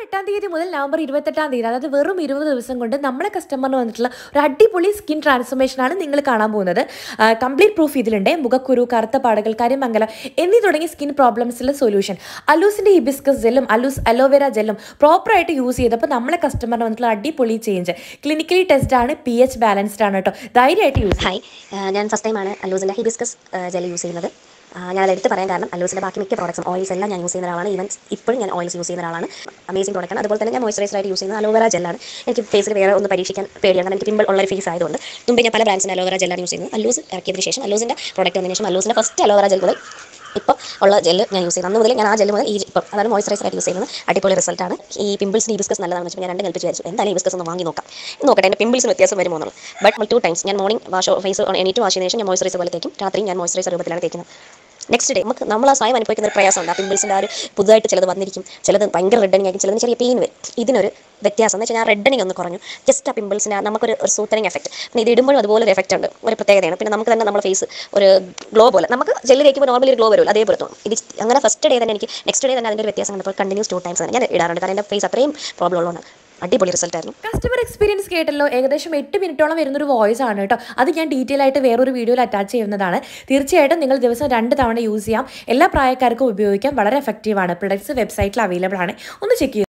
എട്ടാം തീയതി മുതൽ നവംബർ ഇരുപത്തെട്ടാം തീയതി അതായത് വെറും ഇരുപത് ദിവസം കൊണ്ട് നമ്മളെ കസ്റ്റമറിന് വന്നിട്ടുള്ള ഒരു അടിപൊളി സ്കിൻ ട്രാൻസ്ഫോർമേഷനാണ് നിങ്ങൾ കാണാൻ പോകുന്നത് കംപ്ലീറ്റ് പ്രൂഫ് ഇതിലുണ്ട് മുഖക്കുരു കറുത്ത പാടുകൾ കരിമംഗലം എന്നീ തുടങ്ങിയ സ്കിൻ പ്രോബ്ലംസിലെ സൊല്യൂഷൻ അലൂസിൻ്റെ ഹിബിസ്കസ് ജെല്ലും അലൂസ് അലോവേര ജെല്ലും പ്രോപ്പറായിട്ട് യൂസ് ചെയ്തപ്പോൾ നമ്മളെ കസ്റ്റമറിന് വന്നിട്ടുള്ള അടിപൊളി ചേഞ്ച് ക്ലിനിക്കലി ടെസ്റ്റ് ആണ് പി എച്ച് ബാലൻസ്ഡ് ആണ് കേട്ടോ ധൈര്യമായിട്ട് യൂസ് ഹായ് ആ, ഞാൻ ഫസ്റ്റ് ടൈമാണ് അല്ലൂസിൻ്റെ ഹിബിസ്കസ് ജെൽ യൂസ് ചെയ്യുന്നത് ആ, ഞാനത് എടുത്ത് പറയാൻ കാരണം അല്ലൂസിൻ്റെ ബാക്കി മിക്ക പ്രോഡക്ട്സും ഓയിൽസ് എല്ലാം ഞാൻ യൂസ് ചെയ്യുന്ന ഒരാളാണ് ഈവൻ ഇപ്പോഴും ഞാൻ ഓയിൽസ് യൂസ് ചെയ്യുന്ന ഒരാളാണ് അമേസിംഗ് പ്രോഡക്റ്റാണ് അതുപോലെ തന്നെ ഞാൻ moisturizer ആയിട്ട് യൂസ് ചെയ്യുന്നത് അലോവേര ജെല്ലാണ് എനിക്ക് ഫേസിൽ വേറെ ഒന്ന് പരീക്ഷിക്കാൻ പേടിയാണ് കാരണം എനിക്ക് പിമ്പിൾ ഉള്ള ഒരു ഫേസ് ആയതുകൊണ്ട് മുമ്പ് ഞാൻ പല ബ്രാൻഡ്സിൻ്റെ അലോവേര ജെല്ലാണ് യൂസ് ചെയ്യുന്നത് അല്ലൂസ് ഇറക്കിയതിന് ശേഷം അല്ലൂസിൻ്റെ പ്രോഡക്റ്റ് വന്നതിന് ശേഷം അല്ലൂസിൻ്റെ ഫസ്റ്റ് അലോവേര ജെൽ മുതൽ ഇപ്പോൾ ഉള്ള ജെല്ല് ഞാൻ യൂസ് ചെയ്യുന്നത് അന്ന് മുതൽ ഞാൻ ആ ജെല്ല് മുതൽ ഈ ഇപ്പം അതാണ് moisturizer ആയിട്ട് യൂസ് ചെയ്യുന്നത് അടിപൊളി റിസൾട്ടാണ് ഈ പിമ്പിൾസിന് ഹിബിസ്കസ് നല്ലതാണെന്ന് വെച്ചാൽ ഞാൻ രണ്ടും കൽപ്പിച്ച് വിചാരിച്ചു എന്തായാലും ഹിബിസ്കസ് ഒന്ന് വാങ്ങി നോക്കാം ഇത് നോക്കട്ടെ എൻ്റെ പിമ്പിൾസിന് വ്യത്യാസം വരുമോ എന്നുള്ളത് ബട്ട് ടു ടൈംസ് ഞാൻ മോർണിംഗ് വാഷ് ഫേസ് എണീറ്റ് വാഷ് ചെയ്തതിന് ശേഷം ഞാൻ മോയ്സ്ചറൈസർ പോലെ തേക്കും രാത്രി ഞാൻ മോയ്സ്ചറൈസർ രൂപത്തിലാണ് തേക്കുന്നത് നെക്സ്റ്റ് ഡേ നമുക്ക് നമ്മൾ ആ സ്വയം അനുഭവിക്കുന്ന ഒരു പ്രയാസമുണ്ട് ആ പിമ്പിൾസിൻ്റെ ആ ഒരു പുതുതായിട്ട് ചിലത് വന്നിരിക്കും ചിലത് ഭയങ്കര റെഡനിങ് ആയിരിക്കും ചിലത് ചെറിയ പെയിൻ വരും ഇതിനൊരു വ്യത്യാസം എന്ന് വെച്ചാൽ ആ റെഡനിങ് ഒന്ന് കുറഞ്ഞു ജസ്റ്റ് ആ പിമ്പിൾസിന് നമുക്കൊരു ഒരു സൂത്തനിങ് എഫക്റ്റ് പിന്നെ ഇത് ഇടുമ്പോഴും അതുപോലെ ഒരു എഫക്റ്റ് ഉണ്ട് ഒരു പ്രത്യേകതയാണ് പിന്നെ നമുക്ക് തന്നെ നമ്മുടെ ഫേസ് ഒരു ഗ്ലോ പോലെ നമുക്ക് ജെല്ല് തേക്കുമ്പോൾ നോർമലി ഒരു ഗ്ലോ വരുമല്ലോ അതേപോലെ തോന്നും ഇത് അങ്ങനെ ഫസ്റ്റ് ഡേ തന്നെ എനിക്ക് നെക്സ്റ്റ് ഡേ തന്നെ അതിൻ്റെ ഒരു വ്യത്യാസം കണ്ടപ്പോൾ കണ്ടിന്യൂസ് ടു ടൈംസ് തന്നെ ഞാൻ ഇടാറുണ്ട് കാരണം എൻ്റെ ഫേസ് അത്രയും പ്രോബ്ലം ഉള്ളതാണ് അടിപൊളി റിസൾട്ട് ആയിരുന്നു കസ്റ്റമർ എക്സ്പീരിയൻസ് കേട്ടല്ലോ ഏകദേശം എട്ട് മിനിറ്റോളം വരുന്നൊരു വോയിസ് ആണ് കേട്ടോ അത് ഞാൻ ഡീറ്റെയിൽ ആയിട്ട് വേറൊരു വീഡിയോയിൽ അറ്റാച്ച് ചെയ്യുന്നതാണ് തീർച്ചയായിട്ടും നിങ്ങൾ ദിവസം രണ്ട് തവണ യൂസ് ചെയ്യാം എല്ലാ പ്രായക്കാർക്കും ഉപയോഗിക്കാം വളരെ എഫക്റ്റീവ് ആണ് പ്രൊഡക്ട്സ് വെബ്സൈറ്റിൽ അവൈലബിൾ ആണ് ഒന്ന് ചെക്ക് ചെയ്തു